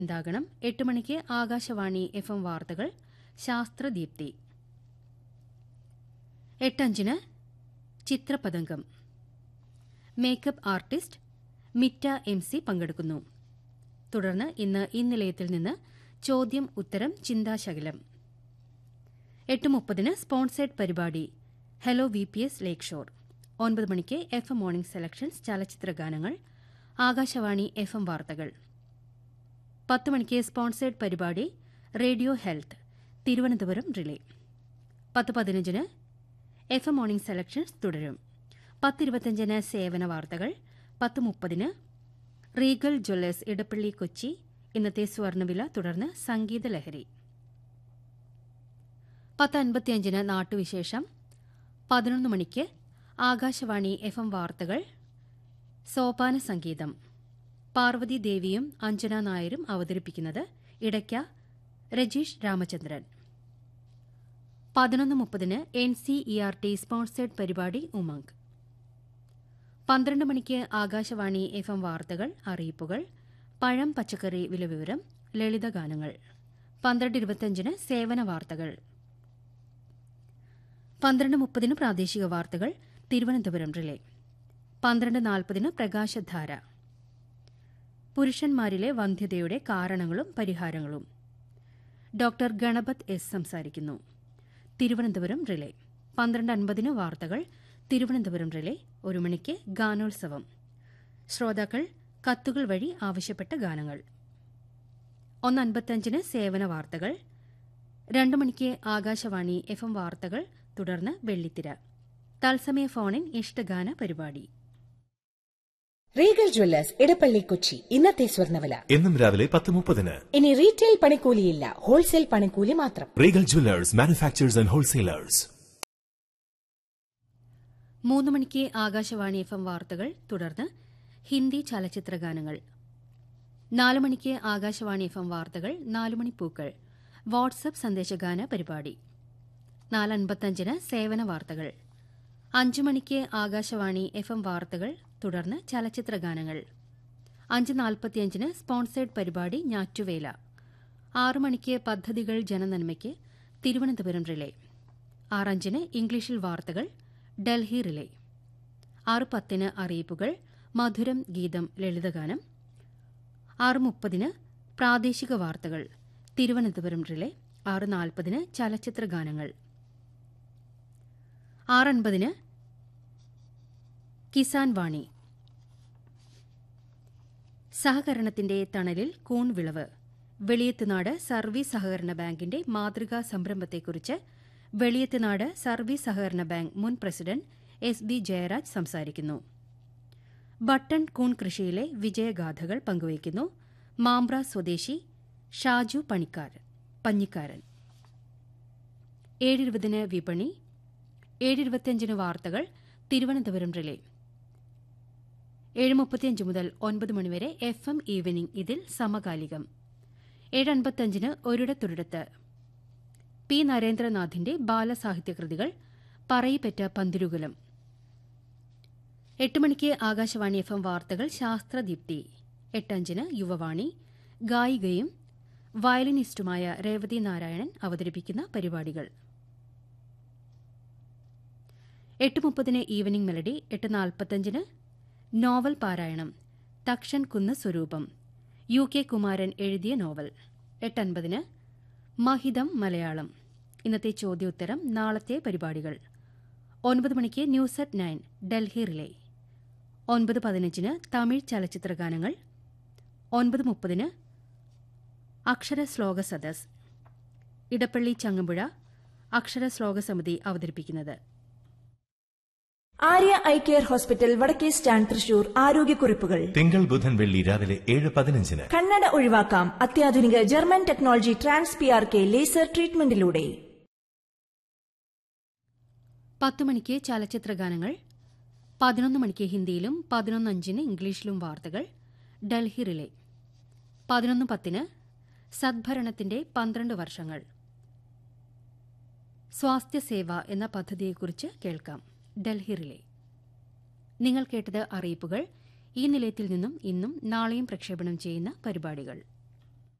ഉണ്ടാകണം എട്ട് മണിക്ക് ആകാശവാണി എഫ് എം വാർത്തകൾ ശാസ്ത്രദീപ്തി എട്ടഞ്ചിന് Chithrapathangam makeup artist Mitta M C പങ്കെടുക്കുന്നു തുടർന്ന് ഇന്ന് ഈ നിലയത്തിൽ നിന്ന് ചോദ്യം ഉത്തരം ചിന്താശകലം എട്ട് മുപ്പതിന് സ്പോൺസേഡ് പരിപാടി hello V P S lakeshore ഒൻപത് മണിക്ക് എഫ് എം മോർണിംഗ് സെലക്ഷൻസ് ചലച്ചിത്ര ഗാനങ്ങൾ ആകാശവാണി എഫ് എം വാർത്തകൾ പത്ത് മണിക്ക് സ്പോൺസേഡ് പരിപാടി റേഡിയോ ഹെൽത്ത് തിരുവനന്തപുരം റിലേ പത്ത് പതിനഞ്ചിന് എഫ് എം മോർണിംഗ് സെലക്ഷൻസ് തുടരും പത്തിരുപത്തഞ്ചിന് സേവന വാർത്തകൾ പത്ത് മുപ്പതിന് റീഗൽ ജ്വല്ലേഴ്സ് ഇടപ്പള്ളി കൊച്ചി ഇന്നത്തെ സ്വർണ്ണവില തുടർന്ന് സംഗീത ലഹരി പത്ത് അൻപത്തിയഞ്ചിന് നാട്ടുവിശേഷം പതിനൊന്ന് മണിക്ക് ആകാശവാണി എഫ് എം വാർത്തകൾ സോപാന സംഗീതം പാർവതി ദേവിയും അഞ്ജന നായരും അവതരിപ്പിക്കുന്നത് ഇടയ്ക്ക രജീഷ് രാമചന്ദ്രൻ പതിനൊന്ന് മുപ്പതിന് N C E R T sponsored പരിപാടി ഉമംഗ് പന്ത്രണ്ട് മണിക്ക് ആകാശവാണി എഫ് എം വാർത്തകൾ അറിയിപ്പുകൾ പഴം പച്ചക്കറി വിലവിവരം ലളിതഗാനങ്ങൾ പന്ത്രണ്ട് ഇരുപത്തിയഞ്ചിന് സേവന വാർത്തകൾ പന്ത്രണ്ട് മുപ്പതിന് പ്രാദേശിക വാർത്തകൾ തിരുവനന്തപുരം റിലേ പന്ത്രണ്ട് നാൽപ്പതിന് പ്രകാശധാര പുരുഷന്മാരിലെ വന്ധ്യതയുടെ കാരണങ്ങളും പരിഹാരങ്ങളും ഡോക്ടർ ഗണപത് എസ് സംസാരിക്കുന്നു തിരുവനന്തപുരം റിലേ പന്ത്രണ്ട് അൻപതിന് വാർത്തകൾ തിരുവനന്തപുരം റിലേ ഒരു മണിക്ക് ഗാനോത്സവം ശ്രോതാക്കൾ കത്തുകൾ വഴി ആവശ്യപ്പെട്ട ഗാനങ്ങൾ ഒന്ന് അൻപത്തഞ്ചിന് സേവന വാർത്തകൾ രണ്ട് മണിക്ക് ആകാശവാണി എഫ് എം വാർത്തകൾ തുടർന്ന് വെള്ളിത്തിര തത്സമയ ഫോണിൻ ഇഷ്ടഗാന പരിപാടി റീഗൽ ജ്വല്ലേഴ്സ് ഇടപ്പള്ളി കൊച്ചി ഇന്നത്തെ സ്വർണ്ണവില എന്നും രാവിലെ പത്ത് മുപ്പതിന് ഇനി റീറ്റെയിൽ പണിക്കൂലിയില്ല ഹോൾസെയിൽ പണിക്കൂലി മാത്രം Regal jewellers manufacturers and wholesalers മൂന്ന് മണിക്ക് ആകാശവാണി എഫ് എം വാർത്തകൾ തുടർന്ന് ഹിന്ദി ചലച്ചിത്ര ഗാനങ്ങൾ നാല് മണിക്ക് ആകാശവാണി എഫ് എം വാർത്തകൾ നാലുമണി പൂക്കൾ വാട്സപ്പ് സന്ദേശഗാന പരിപാടി നാലൻപത്തഞ്ചിന് സേവന വാർത്തകൾ അഞ്ചു മണിക്ക് ആകാശവാണി എഫ് എം വാർത്തകൾ തുടർന്ന് ചലച്ചിത്ര ഗാനങ്ങൾ അഞ്ച് നാൽപ്പത്തിയഞ്ചിന് സ്പോൺസേഡ് പരിപാടി ഞാറ്റുവേല ആറു മണിക്ക് പദ്ധതികൾ ജനനന്മയ്ക്ക് തിരുവനന്തപുരം റിലേ ആറഞ്ചിന് ഇംഗ്ലീഷിൽ വാർത്തകൾ ഡൽഹി റിലേ ആറ് പത്തിന് അറിയിപ്പുകൾ മധുരം ഗീതം ലളിതഗാനം ആറ് മുപ്പതിന് പ്രാദേശിക വാർത്തകൾ തിരുവനന്തപുരം റിലേ ആറ് നാൽപ്പതിന് ചലച്ചിത്ര ഗാനങ്ങൾ ആറൻപതിന് കിസാൻ വാണി സഹകരണത്തിന്റെ തണലിൽ കൂൺ വിളവ് വെളിയത്തുനാട് സർവീസ് സഹകരണ ബാങ്കിന്റെ മാതൃകാ സംരംഭത്തെക്കുറിച്ച് വെളിയത്തുനാട് സർവീസ് സഹകരണ ബാങ്ക് മുൻ പ്രസിഡന്റ് എസ് ബി ജയരാജ് സംസാരിക്കുന്നു ബട്ടൺ കൂൺ കൃഷിയിലെ വിജയഗാഥകൾ പങ്കുവയ്ക്കുന്നു മാമ്പ്ര സ്വദേശി ഷാജു പണിക്കാർ പഞ്ഞിക്കാരൻ ഏഴിരുപതിന് വിപണി ഏഴിരുപത്തിയഞ്ചിന് വാർത്തകൾ തിരുവനന്തപുരം റിലേ ഏഴ് മുപ്പത്തിയഞ്ച് മുതൽ ഒൻപത് മണിവരെ എഫ് എം ഈവനിംഗ് ഇതിൽ സമകാലികം ഏഴ് അൻപത്തിയഞ്ചിന് ഒരിടത്തൊരിടത്ത് പി നരേന്ദ്രനാഥിന്റെ ബാലസാഹിത്യകൃതികൾ പറയിപ്പറ്റ പന്തിരുകുലം എട്ട് മണിക്ക് ആകാശവാണി എഫ് എം വാർത്തകൾ ശാസ്ത്രദീപ്തി എട്ടഞ്ചിന് യുവവാണി ഗായികയും വയലിനിസ്റ്റുമായ രേവതി നാരായണൻ അവതരിപ്പിക്കുന്ന പരിപാടികൾ എട്ട് മുപ്പതിന് ഈവനിംഗ് മെലഡി എട്ട് നാൽപ്പത്തഞ്ചിന് നോവൽ പാരായണം തക്ഷൻ കുന്ന് സ്വരൂപം യു കെ കുമാരൻ എഴുതിയ നോവൽ എട്ടൻപതിന് മഹിതം മലയാളം ഇന്നത്തെ ചോദ്യോത്തരം നാളത്തെ പരിപാടികൾ ഒൻപത് മണിക്ക് news at nine Delhi relay ഒൻപത് പതിനഞ്ചിന് തമിഴ് ചലച്ചിത്ര ഗാനങ്ങൾ ഒൻപത് മുപ്പതിന് അക്ഷര ശ്ലോക സദസ് ഇടപ്പള്ളി ചങ്ങമ്പുഴ അക്ഷര ശ്ലോക സമിതി അവതരിപ്പിക്കുന്നത് ആര്യ ഐ കെയർ ഹോസ്പിറ്റൽ വടക്കേ സ്റ്റാൻഡ് തൃശൂർ ആരോഗ്യക്കുറിപ്പുകൾ തിങ്കൾ ബുധൻ വെള്ളി രാവിലെ ഏഴ് പതിനഞ്ചിന് കണ്ണട ഒഴിവാക്കാം അത്യാധുനിക German technology trans P R K laser ട്രീറ്റ്മെന്റിലൂടെ പത്ത് മണിക്ക് ചലച്ചിത്ര ഗാനങ്ങൾ പതിനൊന്ന് മണിക്ക് ഹിന്ദിയിലും പതിനൊന്ന് അഞ്ചിന് ഇംഗ്ലീഷിലും വാർത്തകൾ ഡൽഹി റിലേ പതിനൊന്ന് പത്തിന് സദ്ഭരണത്തിന്റെ പന്ത്രണ്ട് വർഷങ്ങൾ സ്വാസ്ഥ്യസേവ എന്ന പദ്ധതിയെക്കുറിച്ച് കേൾക്കാം ഡൽഹി റിലേ നിങ്ങൾ കേട്ടത് അറിയിപ്പുകൾ ഈ നിലയത്തിൽ നിന്നും ഇന്നും നാളെയും പ്രക്ഷേപണം ചെയ്യുന്ന പരിപാടികൾ